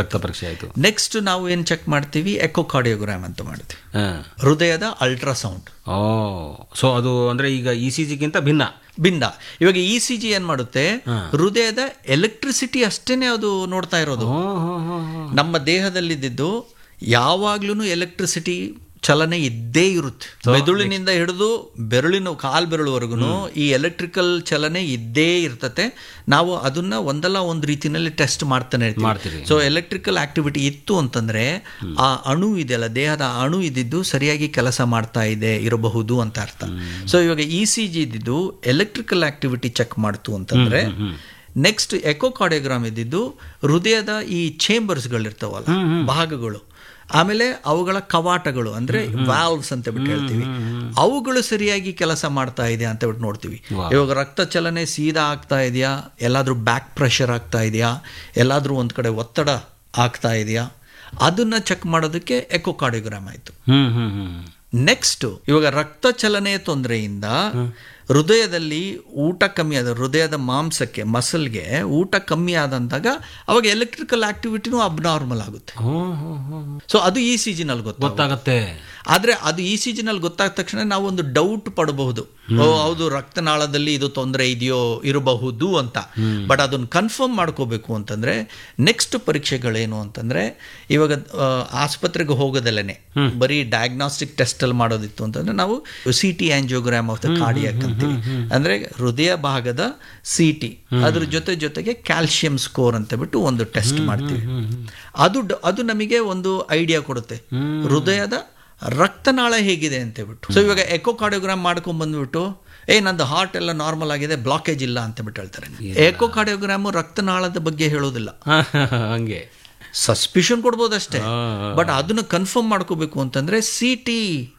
ರಕ್ತ ಪರೀಕ್ಷೆ ಆಯ್ತು ನೆಕ್ಸ್ಟ್ ನಾವು ಏನು ಚೆಕ್ ಮಾಡ್ತೀವಿ ಎಕೋಕಾರ್ಡಿಯೋಗ್ರಾಮ್ ಅಂತ ಮಾಡ್ತೀವಿ ಹಾ. ಹೃದಯದ ಅಲ್ಟ್ರಾಸೌಂಡ್ ಓ ಸೊ ಅದು ಅಂದ್ರೆ ಈಗ ಇ ಸಿ ಜಿಗಿಂತ ಭಿನ್ನ ಭಿನ್ನ ಇವಾಗ ಇ ಸಿ ಜಿ ಏನ್ ಮಾಡುತ್ತೆ ಹೃದಯದ ಎಲೆಕ್ಟ್ರಿಸಿಟಿ ಅಷ್ಟೇನೆ ಅದು ನೋಡ್ತಾ ಇರೋದು ಹೋ, ಹೋ, ಹೋ, ಹೋ. ನಮ್ಮ ದೇಹದಲ್ಲಿದ್ದು ಯಾವಾಗ್ಲೂ ಎಲೆಕ್ಟ್ರಿಸಿಟಿ ಚಲನೆ ಇದ್ದೇ ಇರುತ್ತೆ ಮೆದುಳಿನಿಂದ ಹಿಡಿದು ಬೆರಳಿನ ಕಾಲ್ ಬೆರಳುವರೆಗೂ ಈ ಎಲೆಕ್ಟ್ರಿಕಲ್ ಚಲನೆ ಇದ್ದೇ ಇರ್ತತೆ ನಾವು ಅದನ್ನ ಒಂದಲ್ಲ ಒಂದು ರೀತಿನಲ್ಲಿ ಟೆಸ್ಟ್ ಮಾಡ್ತಾನೆ ಮಾಡ್ತೀರಿ. ಇರ್ತೀವಿ ಸೊ ಎಲೆಕ್ಟ್ರಿಕಲ್ ಆಕ್ಟಿವಿಟಿ ಇತ್ತು ಅಂತಂದ್ರೆ ಆ ಅಣು ಇದೆಯಲ್ಲ ದೇಹದ ಅಣು ಇದ್ದಿದ್ದು ಸರಿಯಾಗಿ ಕೆಲಸ ಮಾಡ್ತಾ ಇದೆ ಇರಬಹುದು ಅಂತ ಅರ್ಥ ಸೊ ಇವಾಗ ಇ ಸಿ ಜಿ ಇದ್ದಿದ್ದು ಎಲೆಕ್ಟ್ರಿಕಲ್ ಆಕ್ಟಿವಿಟಿ ಚೆಕ್ ಮಾಡ್ತು ಅಂತಂದ್ರೆ ನೆಕ್ಸ್ಟ್ ಎಕೋಕಾರ್ಡಿಯೋಗ್ರಾಮ್ ಇದ್ದಿದ್ದು ಹೃದಯದ ಈ ಚೇಂಬರ್ಸ್ಗಳಿರ್ತಾವಲ್ಲ ಭಾಗಗಳು ಆಮೇಲೆ ಅವುಗಳ ಕವಾಟಗಳು ಅಂದ್ರೆ ವಾಲ್ವ್ಸ್ ಅಂತ ಬಿಟ್ಟು ಹೇಳ್ತೀವಿ ಅವುಗಳು ಸರಿಯಾಗಿ ಕೆಲಸ ಮಾಡ್ತಾ ಇದೆ ಅಂತ ಬಿಟ್ಟು ನೋಡ್ತೀವಿ ಇವಾಗ ರಕ್ತ ಚಲನೆ ಸೀದಾ ಆಗ್ತಾ ಇದೆಯಾ ಎಲ್ಲಾದ್ರೂ ಬ್ಯಾಕ್ ಪ್ರೆಷರ್ ಆಗ್ತಾ ಇದೆಯಾ ಎಲ್ಲಾದ್ರೂ ಒಂದ್ ಕಡೆ ಒತ್ತಡ ಆಗ್ತಾ ಇದೆಯಾ ಅದನ್ನ ಚೆಕ್ ಮಾಡೋದಕ್ಕೆ ಎಕೋಕಾರ್ಡಿಯೋಗ್ರಾಮ್ ಆಯ್ತು ಹ್ಮ್ ಹ್ಮ್ ಹ್ಮ್ ನೆಕ್ಸ್ಟ್ ಇವಾಗ ರಕ್ತ ಚಲನೆಯ ತೊಂದರೆಯಿಂದ ಹೃದಯದಲ್ಲಿ ಊಟ ಕಮ್ಮಿ ಆದ ಹೃದಯದ ಮಾಂಸಕ್ಕೆ ಮಸಲ್ಗೆ ಊಟ ಕಮ್ಮಿ ಆದಂದಾಗ ಅವಾಗ ಎಲೆಕ್ಟ್ರಿಕಲ್ ಆಕ್ಟಿವಿಟಿನೂ ಅಬ್ನಾರ್ಮಲ್ ಆಗುತ್ತೆ ಹೋ, ಹೋ, ಹೋ. ಸೊ ಅದು ಇ ಸಿ ಜಿನಲ್ಲಿ ಗೊತ್ತು ಗೊತ್ತಾಗತ್ತೆ ಆದ್ರೆ ಅದು ಇ ಸಿ ಜಿನಲ್ಲಿ ಗೊತ್ತಾದ ತಕ್ಷಣ ನಾವು ಒಂದು ಡೌಟ್ ಪಡಬಹುದು ಓ ಹೌದು ರಕ್ತನಾಳದಲ್ಲಿ ಇದು ತೊಂದರೆ ಇದೆಯೋ ಇರಬಹುದು ಅಂತ ಬಟ್ ಅದನ್ನ ಕನ್ಫರ್ಮ್ ಮಾಡ್ಕೋಬೇಕು ಅಂತಂದ್ರೆ ನೆಕ್ಸ್ಟ್ ಪರೀಕ್ಷೆಗಳೇನು ಅಂತಂದ್ರೆ ಇವಾಗ ಆ, ಆಸ್ಪತ್ರೆಗೆ ಹೋಗೋದಲ್ಲೇನೆ ಬರೀ ಡಯಾಗ್ನಾಸ್ಟಿಕ್ ಟೆಸ್ಟ್ ಅಲ್ಲಿ ಮಾಡೋದಿತ್ತು ಅಂತಂದ್ರೆ ನಾವು C T angiogram of the cardiac ಅಂತೀವಿ ಅಂದ್ರೆ ಹೃದಯ ಭಾಗದ ಸಿ ಟಿ ಅದ್ರ ಜೊತೆ ಜೊತೆಗೆ ಕ್ಯಾಲ್ಸಿಯಂ ಸ್ಕೋರ್ ಅಂತ ಬಿಟ್ಟು ಒಂದು ಟೆಸ್ಟ್ ಮಾಡ್ತೀವಿ ಅದು ಡ- ಅದು ನಮಗೆ ಒಂದು ಐಡಿಯಾ ಕೊಡುತ್ತೆ ಹೃದಯದ ರಕ್ತನಾಳ ಹೇಗಿದೆ ಅಂತ ಹೇಳ್ಬಿಟ್ಟು ಸೊ ಇವಾಗ ಎಕೋಕಾರ್ಡಿಯೋಗ್ರಾಮ್ ಮಾಡ್ಕೊಂಡ್ ಬಂದ್ಬಿಟ್ಟು ಏ ನಂದು ಹಾರ್ಟ್ ಎಲ್ಲ ನಾರ್ಮಲ್ ಆಗಿದೆ ಬ್ಲಾಕೇಜ್ ಇಲ್ಲ ಅಂತ ಬಿಟ್ಟು ಹೇಳ್ತಾರೆ ಎಕೋಕಾರ್ಡಿಯೋಗ್ರಾಮ್ ರಕ್ತನಾಳದ ಬಗ್ಗೆ ಹೇಳೋದಿಲ್ಲ ಹಾ, ಹಾ, ಹಾ, ಹಂಗೆ ಸಸ್ಪಿಷನ್ ಕೊಡ್ಬೋದಷ್ಟೇ ಬಟ್ ಅದನ್ನ ಕನ್ಫರ್ಮ್ ಮಾಡ್ಕೋಬೇಕು ಅಂತಂದ್ರೆ ಸಿ ಟಿ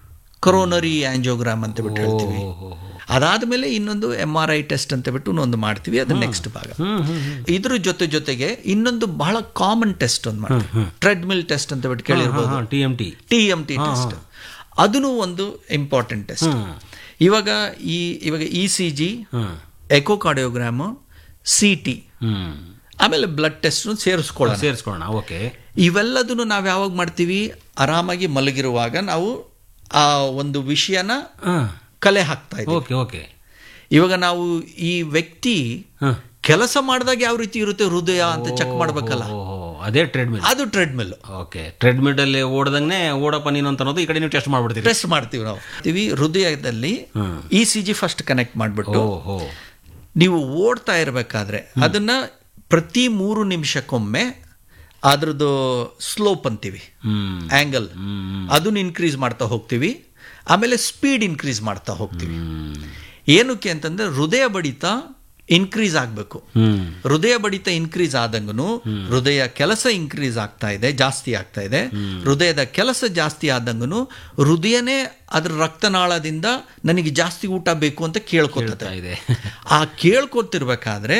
ಕೊರೋನರಿ ಆಂಜಿಯೋಗ್ರಾಮ್ ಅಂತ ಬಿಟ್ಟು ಹೇಳ್ತೀವಿ ಅದಾದ್ಮೇಲೆ ಇನ್ನೊಂದು ಎಮ್ ಆರ್ ಐ ಟೆಸ್ಟ್ ಅಂತ ಬಿಟ್ಟು ಒಂದು ಮಾಡ್ತೀವಿ ಅದು ನೆಕ್ಸ್ಟ್ ಭಾಗ ಇದ್ರ ಜೊತೆ ಜೊತೆಗೆ ಇನ್ನೊಂದು ಬಹಳ ಕಾಮನ್ ಟೆಸ್ಟ್ ಒಂದು ಮಾಡ್ತೀವಿ ಟ್ರೆಡ್ಮಿಲ್ ಟೆಸ್ಟ್ ಅಂತ ಬಿಟ್ಟು ಕೇಳಿರ್ಬೋದು T M T T M T test ಅದನ್ನು ಒಂದು ಇಂಪಾರ್ಟೆಂಟ್ ಟೆಸ್ಟ್ ಇವಾಗ ಈ ಇವಾಗ E C G echocardiogram C T hmm ಆಮೇಲೆ ಬ್ಲಡ್ ಟೆಸ್ಟ್ ಸೇರಿಸ್ಕೊಳ್ಳೋಣ ಸೇರಿಸ್ಕೊಳ್ಳೋಣ ಓಕೆ ಇವೆಲ್ಲದನ್ನು ನಾವು ಯಾವಾಗ ಮಾಡ್ತೀವಿ ಆರಾಮಾಗಿ ಮಲಗಿರುವಾಗ ನಾವು ಆ ಒಂದು ವಿಷಯನ ಕಲೆ ಹಾಕ್ತಾ ಇದ್ದೀವಿ ಓಕೆ ಓಕೆ ಇವಾಗ ನಾವು ಈ ವ್ಯಕ್ತಿ ಹ. ಕೆಲಸ ಮಾಡಿದಾಗ ಯಾವ ರೀತಿ ಇರುತ್ತೆ ಹೃದಯ ಅಂತ ಚೆಕ್ ಮಾಡ್ಬೇಕಲ್ಲ ಓಹೋ ಅದೇ ಟ್ರೆಡ್ಮಿಲ್ ಅದು ಟ್ರೆಡ್ಮಿಲ್ ಓಕೆ ಟ್ರೆಡ್ಮಿಲ್ ಅಲ್ಲಿ ಓಡ್ದಂಗೆ ಓಡಪ್ಪ ನೀನು ಅಂತ ಅನ್ನೋದು ಈ ಕಡೆ ನೀವು ಟೆಸ್ಟ್ ಮಾಡ್ಬಿಡ್ತೀರಿ ಟೆಸ್ಟ್ ಮಾಡ್ತೀವಿ ನಾವು ಇವಿ ಹೃದಯದಲ್ಲಿ E C G first connect ಮಾಡಿಬಿಟ್ಟು ಓಹೋ ನೀವು ಓಡ್ತಾ ಇರಬೇಕಾದ್ರೆ ಅದನ್ನ ಪ್ರತಿ ಮೂರು ನಿಮಿಷಕ್ಕೊಮ್ಮೆ ಅದ್ರದ್ದು ಸ್ಲೋಪ್ ಅಂತೀವಿ ಹ್ಮ್ ಆಂಗಲ್ ಅದನ್ನ ಇನ್ಕ್ರೀಸ್ ಮಾಡ್ತಾ ಹೋಗ್ತೀವಿ ಆಮೇಲೆ ಸ್ಪೀಡ್ ಇನ್ಕ್ರೀಸ್ ಮಾಡ್ತಾ ಹೋಗ್ತೀವಿ ಏನಕ್ಕೆ ಅಂತಂದ್ರೆ ಹೃದಯ ಬಡಿತ ಇನ್ಕ್ರೀಸ್ ಆಗಬೇಕು ಹ್ಮ್ ಹೃದಯ ಬಡಿತ ಇನ್ಕ್ರೀಸ್ ಆದಂಗೂ ಹೃದಯ ಕೆಲಸ ಇನ್ಕ್ರೀಸ್ ಆಗ್ತಾ ಇದೆ ಜಾಸ್ತಿ ಆಗ್ತಾ ಇದೆ ಹೃದಯದ ಕೆಲಸ ಜಾಸ್ತಿ ಆದಂಗೂ ಹೃದಯನೇ ಅದ್ರ ರಕ್ತನಾಳದಿಂದ ನನಗೆ ಜಾಸ್ತಿ ಊಟ ಬೇಕು ಅಂತ ಕೇಳ್ಕೊತದೆ ಇದೆ ಆ ಕೇಳ್ಕೊತಿರ್ಬೇಕಾದ್ರೆ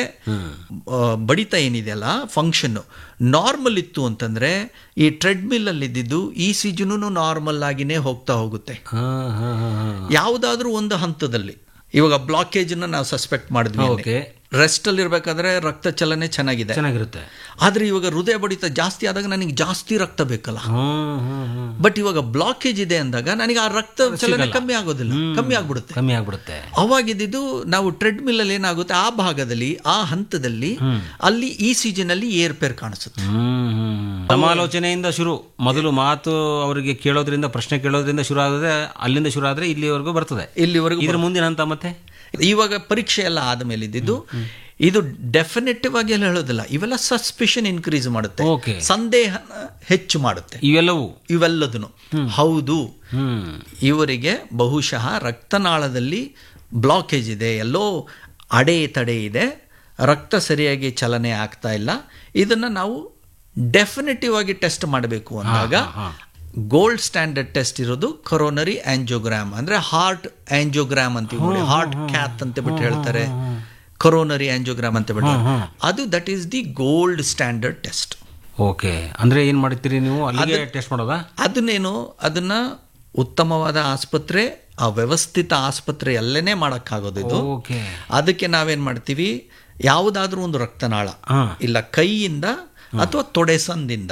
ಆ, ಬಡಿತ ಏನಿದೆಯಲ್ಲ ಫಂಕ್ಷನ್ ನಾರ್ಮಲ್ ಇತ್ತು ಅಂತಂದ್ರೆ ಈ ಟ್ರೆಡ್ಮಿಲ್ ಅಲ್ಲಿ ಇದ್ದಿದ್ದು ಈ ಸಿಜನು ನಾರ್ಮಲ್ ಆಗಿನೇ ಹೋಗ್ತಾ ಹೋಗುತ್ತೆ ಹಾ ಹಾ ಹಾ ಹಾ ಯಾವುದಾದ್ರೂ ಒಂದು ಹಂತದಲ್ಲಿ ಇವಾಗ ಬ್ಲಾಕೇಜ್ ನಾವು ಸಸ್ಪೆಕ್ಟ್ ಮಾಡಿದ್ವಿ ಓಕೆ ರೆಸ್ಟ್ ಅಲ್ಲಿ ಇರ್ಬೇಕಾದ್ರೆ ರಕ್ತ ಚಲನೆ ಚೆನ್ನಾಗಿದೆ ಚೆನ್ನಾಗಿರುತ್ತೆ ಆದ್ರೆ ಇವಾಗ ಹೃದಯ ಬಡಿತ ಜಾಸ್ತಿ ಆದಾಗ ನನಗೆ ಜಾಸ್ತಿ ರಕ್ತ ಬೇಕಲ್ಲ ಹ್ಮ್ ಹ್ಮ್ ಹ್ಮ್ ಬಟ್ ಇವಾಗ ಬ್ಲಾಕೇಜ್ ಇದೆ ಅಂದಾಗ ನನಗೆ ಆ ರಕ್ತ ಚಲನೆ ಕಮ್ಮಿ ಆಗೋದಿಲ್ಲ ಕಮ್ಮಿ ಆಗ್ಬಿಡುತ್ತೆ ಕಮ್ಮಿ ಆಗ್ಬಿಡುತ್ತೆ ಅವಾಗಿದ್ದು ನಾವು ಟ್ರೆಡ್ಮಿಲ್ ಅಲ್ಲಿ ಏನಾಗುತ್ತೆ ಆ ಭಾಗದಲ್ಲಿ ಆ ಹಂತದಲ್ಲಿ ಅಲ್ಲಿ ಈ ಸೀಸನ್ ಅಲ್ಲಿ ಏರ್ಪೇರ್ ಕಾಣಿಸುತ್ತೆ ಹ್ಮ್ ಹ್ಮ್. ಸಮಾಲೋಚನೆಯಿಂದ ಶುರು ಮೊದಲು ಮಾತು ಅವರಿಗೆ ಕೇಳೋದ್ರಿಂದ ಪ್ರಶ್ನೆ ಕೇಳೋದ್ರಿಂದ ಶುರು ಆದ್ರೆ ಅಲ್ಲಿಂದ ಶುರು ಆದ್ರೆ ಇಲ್ಲಿವರೆಗೂ ಬರ್ತದೆ ಇಲ್ಲಿವರೆಗೂ ಇದ್ರ ಮುಂದಿನ ಹಂತ ಮತ್ತೆ ಇವಾಗ ಪರೀಕ್ಷೆ ಎಲ್ಲ ಆದಮೇಲೆ ಇದ್ದಿದ್ದು ಇದು ಡೆಫಿನೆಟಿವ್ ಆಗಿ ಎಲ್ಲ ಹೇಳೋದಿಲ್ಲ ಇವೆಲ್ಲ ಸಸ್ಪಿಷನ್ ಇನ್ಕ್ರೀಸ್ ಮಾಡುತ್ತೆ ಓಕೆ ಸಂದೇಹನ ಹೆಚ್ಚು ಮಾಡುತ್ತೆ ಇವೆಲ್ಲವೂ ಇವೆಲ್ಲದನ್ನು ಹೌದು ಹ್ಮ್ ಇವರಿಗೆ ಬಹುಶಃ ರಕ್ತನಾಳದಲ್ಲಿ ಬ್ಲಾಕೇಜ್ ಇದೆ ಎಲ್ಲೋ ಅಡೆ ತಡೆ ಇದೆ ರಕ್ತ ಸರಿಯಾಗಿ ಚಲನೆ ಆಗ್ತಾ ಇಲ್ಲ ಇದನ್ನ ನಾವು ಡೆಫಿನೆಟಿವ್ ಆಗಿ ಟೆಸ್ಟ್ ಮಾಡಬೇಕು ಅಂದಾಗ ಗೋಲ್ಡ್ ಸ್ಟ್ಯಾಂಡರ್ಡ್ ಟೆಸ್ಟ್ ಇರೋದು ಕೊರೋನರಿ ಆಂಜಿಯೋಗ್ರಾಮ್ ಅಂದ್ರೆ ಹಾರ್ಟ್ ಆಂಜಿಯೋಗ್ರಾಮ್ ಅಂತೀವಿ ನೋಡಿ ಹಾರ್ಟ್ ಕ್ಯಾತ್ ಅಂತ ಬಿಟ್ಟು ಹೇಳ್ತಾರೆ ಕೊರೋನರಿ ಆಂಜಿಯೋಗ್ರಾಮ್ ಅಂತ ಬಿಟ್ಟು ಅದು that is the gold standard test okay ಅಂದ್ರೆ ಏನ್ ಮಾಡ್ತೀರಿ ನೀವು ಅಲ್ಲಿಗೆ ಟೆಸ್ಟ್ ಮಾಡೋದಾ ಅದನ್ನೇನು ಅದನ್ನ ಉತ್ತಮವಾದ ಆಸ್ಪತ್ರೆ ಆ ವ್ಯವಸ್ಥಿತ ಆಸ್ಪತ್ರೆಯಲ್ಲೇನೆ ಮಾಡೋಕ್ಕಾಗೋದು ಇದು ಓಕೆ ಅದಕ್ಕೆ ನಾವೇನ್ ಮಾಡ್ತೀವಿ ಯಾವುದಾದ್ರೂ ಒಂದು ರಕ್ತನಾಳ ಹಾ ಇಲ್ಲ ಕೈಯಿಂದ ಅಥವಾ ತೊಡೆ ಸಂದಿಂದ